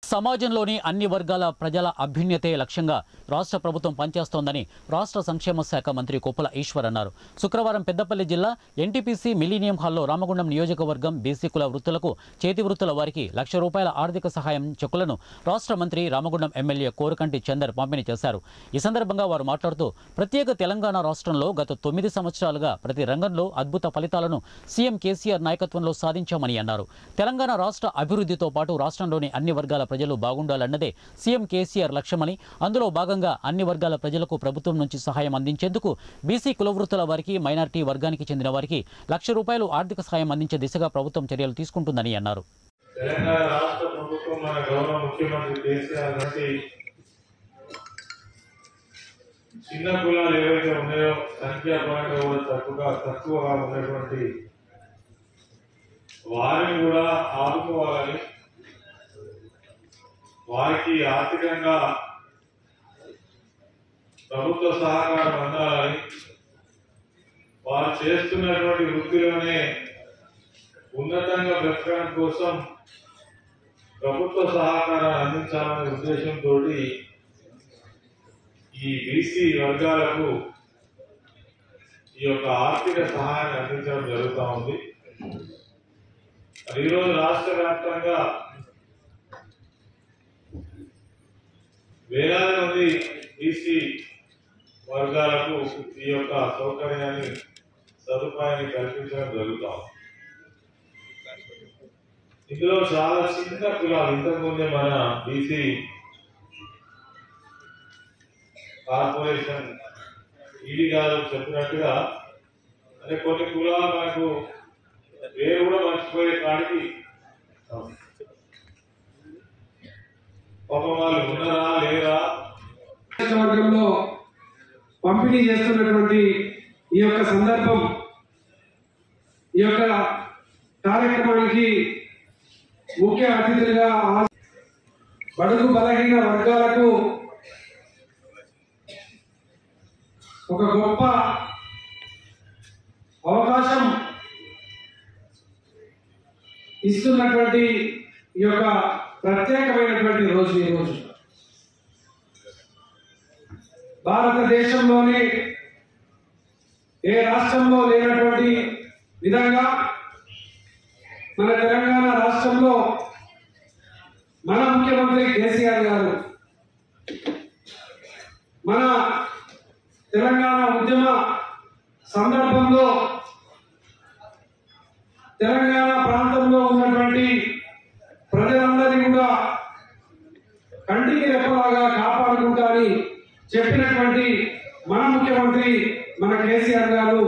సమాజంలోని అన్ని వర్గాల ప్రజల అభ్యున్నతే లక్ష్యంగా రాష్ట్ర ప్రభుత్వం పనిచేస్తోందని రాష్ట్ర సంక్షేమ శాఖ మంత్రి కొప్పుల ఈశ్వర్ అన్నారు శుక్రవారం పెద్దపల్లి జిల్లా ఎన్టీపీసీ మిలీనియం హాల్లో రామగుండం నియోజకవర్గం బీసీ కుల వృత్తులకు చేతి వృత్తుల వారికి లక్ష రూపాయల ఆర్థిక సహాయం చెక్కులను రాష్ట్ర మంత్రి రామగుండం ఎమ్మెల్యే కోరకంటి చందర్ పంపిణీ చేశారు ఈ సందర్భంగా వారు మాట్లాడుతూ ప్రత్యేక తెలంగాణ రాష్ట్రంలో గత తొమ్మిది సంవత్సరాలుగా ప్రతి రంగంలో అద్భుత ఫలితాలను సీఎం కేసీఆర్ నాయకత్వంలో సాధించామని అన్నారు తెలంగాణ రాష్ట్ర అభివృద్ధితో పాటు రాష్ట్రంలోని అన్ని వర్గాల ప్రజలు బాగుండాలన్నదే సీఎం కేసీఆర్ లక్ష్యమని అందులో భాగంగా అన్ని వర్గాల ప్రజలకు ప్రభుత్వం నుంచి సహాయం అందించేందుకు బీసీ కులవృత్తుల వారికి మైనార్టీ వర్గానికి చెందిన వారికి లక్ష రూపాయలు ఆర్థిక సహాయం అందించే దిశగా ప్రభుత్వం చర్యలు తీసుకుంటుందని అన్నారు తెలంగాణ రాష్ట్ర ప్రభుత్వం మన గౌరవ ముఖ్యమంత్రి కేసీఆర్ గారి చిన్న కులాలు ఏవైతే ఉన్నాయో సంఖ్యాపరంగా కూడా తక్కువగా తక్కువగా ఉన్నటువంటి వారిని కూడా ఆదుకోవాలని వారికి ఆర్థికంగా ప్రభుత్వ సహకారం అందాలని వారు చేస్తున్నటువంటి వృత్తిలోనే ఉన్నతంగా బ్రతకడం కోసం ప్రభుత్వ సహకారాన్ని అందించాలనే ఉద్దేశంతో ఈ బీసీ వర్గాలకు ఈ యొక్క ఆర్థిక సహాయాన్ని అందించడం జరుగుతూ ఉంది మరి ఈరోజు రాష్ట్ర వ్యాప్తంగా వేలాది మంది బీసీ వర్గాలకు ఈ యొక్క సౌకర్యాన్ని సదుపాయాన్ని కల్పించడం జరుగుతా ఉంది ఇందులో చాలా చిన్న కులాలు ఇంతకుముందే మన బీసీ కార్పొరేషన్ ఈడీ గారు చెప్పినట్టుగా అంటే కొన్ని కులాలు మనకు పేరు కూడా మర్చిపోయే కాడికి పాపం వాళ్ళు ఉన్నారా లేరా వర్గంలో పంపిణీ చేస్తున్నటువంటి ఈ యొక్క సందర్భం ఈ యొక్క కార్యక్రమానికి ముఖ్య అతిథులుగా ఆ- బడుగు బలహీన వర్గాలకు ఒక గొప్ప అవకాశం ఇస్తున్నటువంటి ఈ యొక్క ప్రత్యేకమైనటువంటి రోజు ఈ రోజు భారతదేశంలోనే ఏ రాష్ట్రంలో లేనటువంటి విధంగా మన తెలంగాణ రాష్ట్రంలో మన ముఖ్యమంత్రి కేసీఆర్ గారు మన తెలంగాణ ఉద్యమ సందర్భంలో తెలంగాణ ప్రాంతంలో ఉన్నటువంటి ప్రజలందరినీ కూడా కంటికి రెప్పలాగా కాపాడుకుంటారని చెప్పినటువంటి మన ముఖ్యమంత్రి మన కేసీఆర్ గారు